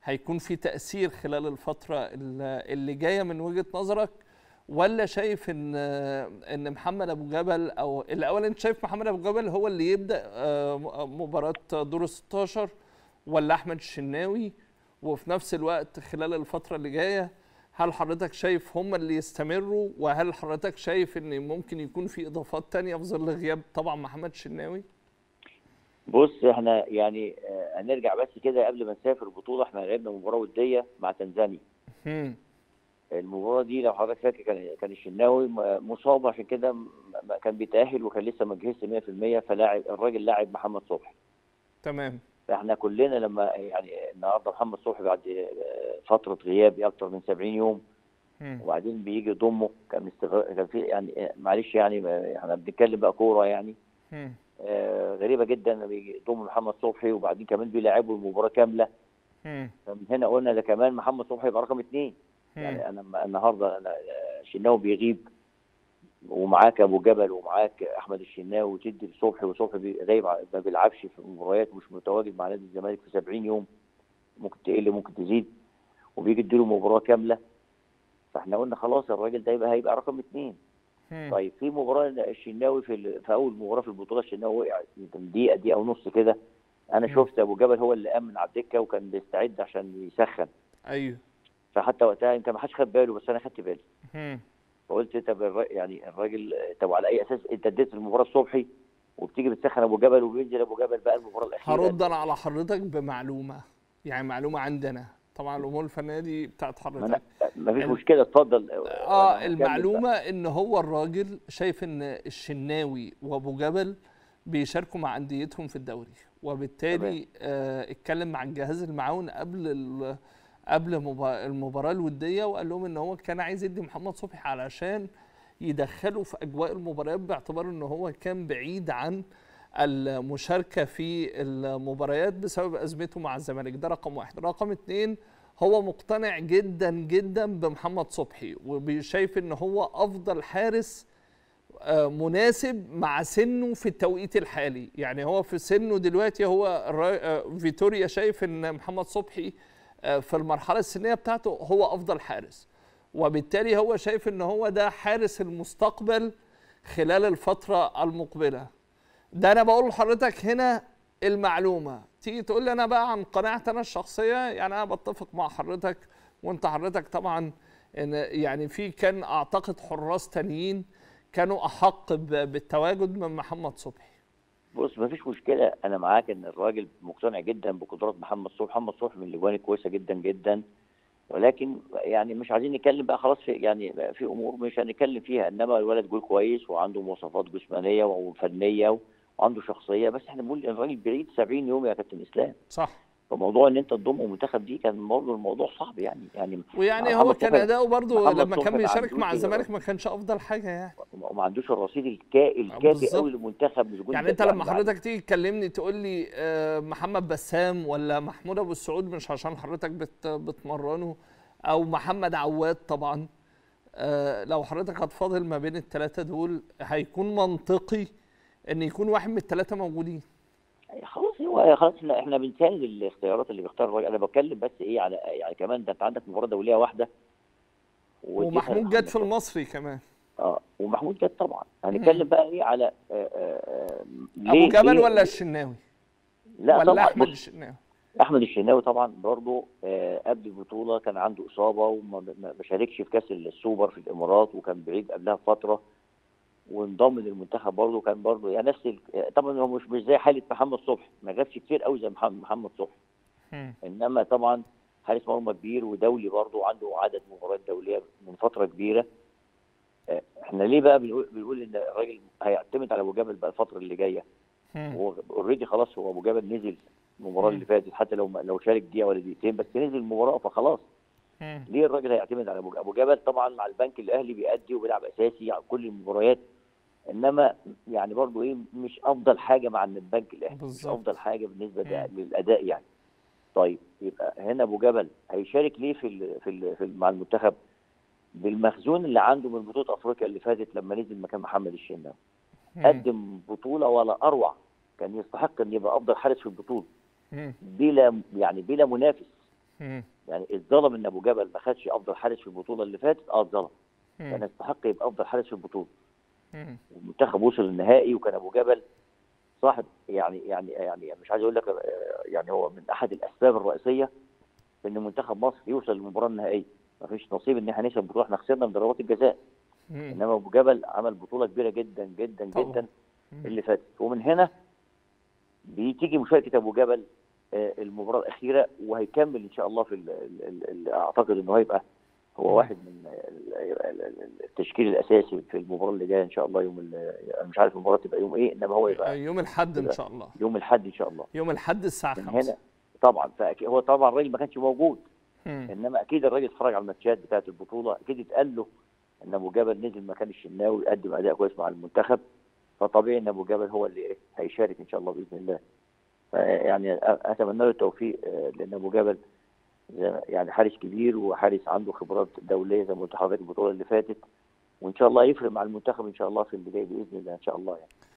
هيكون في تاثير خلال الفتره اللي جايه من وجهه نظرك ولا شايف ان ان محمد ابو جبل او الاول انت شايف محمد ابو جبل هو اللي يبدا مباراه دور 16 ولا احمد الشناوي وفي نفس الوقت خلال الفتره اللي جايه هل حضرتك شايف هم اللي يستمروا وهل حضرتك شايف ان ممكن يكون في اضافات تانية في ظل غياب طبعا محمد الشناوي بص احنا يعني هنرجع بس كده قبل ما نسافر البطوله احنا لعبنا مباراه وديه مع تنزانيا المباراه دي لو حضرتك فاكر كان كان الشناوي مصاب عشان كده كان بيتاهل وكان لسه ما جهزش 100% فلاعب الراجل لاعب محمد صبحي تمام فاحنا كلنا لما يعني النهارده محمد صبحي بعد فتره غياب اكتر من 70 يوم م. وبعدين بيجي يضمه كان مستغر... كان في يعني معلش يعني احنا بنتكلم بقى كوره يعني م. آه غريبه جدا لما بيجي يضم محمد صبحي وبعدين كمان بيلعبوا المباراه كامله فمن هنا قلنا ده كمان محمد صبحي يبقى رقم اثنين يعني انا النهارده انا الشناوي بيغيب ومعاك ابو جبل ومعاك احمد الشناوي وتدي لصبحي وصبحي غايب ما بيلعبش في المباريات مش متواجد مع نادي الزمالك في 70 يوم ممكن تقل ممكن تزيد وبيجي اديله مباراه كامله فاحنا قلنا خلاص الراجل ده يبقى هيبقى رقم اثنين طيب في مباراه الشناوي في في اول مباراه في البطوله الشناوي وقع يمكن دقيقه دقيقه ونص كده انا شفت ابو جبل هو اللي امن على الدكه وكان بيستعد عشان يسخن ايوه فحتى وقتها يمكن ما حدش خد باله بس انا خدت بالي فقلت طب يعني الراجل طب على اي اساس انت اديت المباراه الصبحي وبتيجي بتسخن ابو جبل وبينزل ابو جبل بقى المباراه الاخيره هرد انا على حضرتك بمعلومه يعني معلومه عندنا طبعا الامور الفنيه دي بتاعت حضرتك ما فيش مشكله اتفضل اه المعلومه ان هو الراجل شايف ان الشناوي وابو جبل بيشاركوا مع انديتهم في الدوري وبالتالي آه اتكلم مع الجهاز المعاون قبل قبل المباراه الوديه وقال لهم ان هو كان عايز يدي محمد صبحي علشان يدخله في اجواء المباريات باعتبار ان هو كان بعيد عن المشاركه في المباريات بسبب ازمته مع الزمالك ده رقم واحد رقم اتنين هو مقتنع جدا جدا بمحمد صبحي وشايف ان هو افضل حارس مناسب مع سنه في التوقيت الحالي يعني هو في سنه دلوقتي هو فيتوريا شايف ان محمد صبحي في المرحله السنيه بتاعته هو افضل حارس وبالتالي هو شايف ان هو ده حارس المستقبل خلال الفتره المقبله ده انا بقول لحضرتك هنا المعلومه تيجي تقول لي انا بقى عن قناعتي انا الشخصيه يعني انا بتفق مع حضرتك وانت حضرتك طبعا ان يعني في كان اعتقد حراس تانيين كانوا احق بالتواجد من محمد صبحي بص ما فيش مشكله انا معاك ان الراجل مقتنع جدا بقدرات محمد صبحي محمد صبحي من الاجوان كويسه جدا جدا ولكن يعني مش عايزين نتكلم بقى خلاص في يعني في امور مش هنتكلم فيها انما الولد جول كويس وعنده مواصفات جسمانيه وفنيه وعنده شخصيه بس احنا بنقول الراجل بعيد 70 يوم يا كابتن اسلام صح فموضوع ان انت تضمه المنتخب دي كان برضه الموضوع صعب يعني يعني ويعني هو كان اداؤه برضه لما كان بيشارك مع الزمالك ما كانش افضل حاجه يعني وما عندوش الرصيد الكا... الكافي قوي للمنتخب مش يعني انت لما حضرتك تيجي تكلمني تقول لي محمد بسام ولا محمود ابو السعود مش عشان حضرتك بت... بتمرنه او محمد عواد طبعا لو حضرتك هتفاضل ما بين الثلاثه دول هيكون منطقي ان يكون واحد من الثلاثه موجودين خلاص هو خلاص احنا احنا بنساند الاختيارات اللي بيختار الراجل انا بتكلم بس ايه على يعني كمان ده انت عندك مباراه دوليه واحده ومحمود جد في المصري كمان اه ومحمود جد طبعا هنتكلم بقى ايه على آآ آآ ابو جبل ولا الشناوي لا ولا طبعا احمد الشناوي احمد الشناوي طبعا برضه قبل البطوله كان عنده اصابه وما شاركش في كاس السوبر في الامارات وكان بعيد قبلها بفتره وانضم للمنتخب برضه كان برضه يعني نفس طبعا هو مش مش زي حاله محمد صبحي ما غابش كتير قوي زي محمد صبحي انما طبعا حارس مرمى كبير ودولي برضه عنده عدد مباريات دوليه من فتره كبيره احنا ليه بقى بنقول, بنقول ان الراجل هيعتمد على ابو جبل بقى الفتره اللي جايه هو اوريدي خلاص هو ابو جبل نزل المباراه اللي فاتت حتى لو لو شارك دقيقه ولا دقيقتين بس نزل المباراه فخلاص ليه الراجل هيعتمد على ابو جبل ابو جبل طبعا مع البنك الاهلي بيأدي وبيلعب اساسي على كل المباريات انما يعني برضه ايه مش افضل حاجه مع البنك الاهلي مش افضل حاجه بالنسبه مم. للاداء يعني طيب يبقى هنا ابو جبل هيشارك ليه في ال في, ال في ال مع المنتخب بالمخزون اللي عنده من بطوله افريقيا اللي فاتت لما نزل مكان محمد الشناوي قدم بطوله ولا اروع كان يستحق ان يبقى افضل حارس في البطوله مم. بلا يعني بلا منافس مم. يعني اتظلم ان ابو جبل ما خدش افضل حارس في البطوله اللي فاتت اه اتظلم كان مم. يستحق يبقى افضل حارس في البطوله مم. والمنتخب وصل النهائي وكان ابو جبل صاحب يعني يعني يعني مش عايز اقول لك آه، يعني هو من احد الاسباب الرئيسيه في ان منتخب مصر يوصل للمباراه النهائيه ما فيش نصيب ان احنا نكسب البطوله احنا خسرنا من ضربات الجزاء مم. انما ابو جبل عمل بطوله كبيره جدا جدا طبعا. جدا مم. اللي فاتت ومن هنا بتيجي مشاركه ابو جبل آه، المباراه الاخيره وهيكمل ان شاء الله في ال ال ال اعتقد انه هيبقى هو مم. واحد من ال- ال- ال- التشكيل الاساسي في المباراه اللي جايه ان شاء الله يوم ال- انا مش عارف المباراه تبقى يوم ايه انما هو يبقى يوم الحد ان يبقى شاء الله يوم الاحد ان شاء الله يوم الحد الساعه من 5 هنا طبعا فأكيد هو طبعا الراجل ما كانش موجود مم. انما اكيد الراجل اتفرج على الماتشات بتاعه البطوله اكيد اتقال له ان ابو جبل نزل مكان الشناوي يقدم اداء كويس مع المنتخب فطبيعي ان ابو جبل هو اللي إيه هيشارك ان شاء الله باذن الله يعني اتمنى له التوفيق آه، لان ابو جبل زي ما- يعني حارس كبير وحارس عنده خبرات دوليه زي ما قلت لحضرتك البطوله اللي فاتت وان شاء الله يفرق مع المنتخب ان شاء الله في اللي جاي باذن الله ان شاء الله يعني